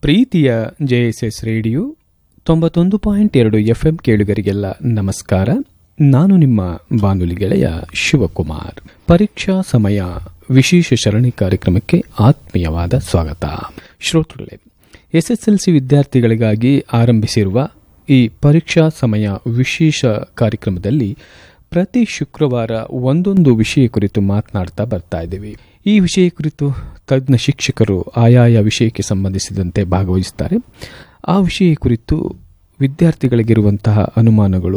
ಪ್ರೀತಿಯ JSS radio ತೊಂಬತ್ತೊಂದು point ಎರಡು ಎಫ್ಎಂ ಕೇಳುಗರಿಗೆಲ್ಲ ನಮಸ್ಕಾರ ನಾನು ನಿಮ್ಮ ಬಾನುಲಿ ಗೆಳೆಯ ಶಿವಕುಮಾರ್ ಪರೀಕ್ಷಾ ಸಮಯ ವಿಶೇಷ ಸರಣಿ ಕಾರ್ಯಕ್ರಮಕ್ಕೆ ಆತ್ಮೀಯವಾದ ಸ್ವಾಗತ ಶ್ರೋತೃಗಳೇ ಎಸ್ಎಸ್ಎಲ್ಸಿ ವಿದ್ಯಾರ್ಥಿಗಳಿಗಾಗಿ ಆರಂಭಿಸಿರುವ ಈ ಪರೀಕ್ಷಾ ಸಮಯ ವಿಶೇಷ ಕಾರ್ಯಕ್ರಮದಲ್ಲಿ ಪ್ರತಿ ಶುಕ್ರವಾರ ಒಂದೊಂದು ವಿಷಯ ಕುರಿತು ಮಾತನಾಡ್ತಾ ಬರ್ತಾ ಇದ್ದೀವಿ ಈ ವಿಷಯ ಕುರಿತು ತಜ್ಞ ಶಿಕ್ಷಕರು ಆಯಾಯ ವಿಷಯಕ್ಕೆ ಸಂಬಂಧಿಸಿದಂತೆ ಭಾಗವಹಿಸುತ್ತಾರೆ ಆ ವಿಷಯ ಕುರಿತು ವಿದ್ಯಾರ್ಥಿಗಳಿಗಿರುವಂತಹ ಅನುಮಾನಗಳು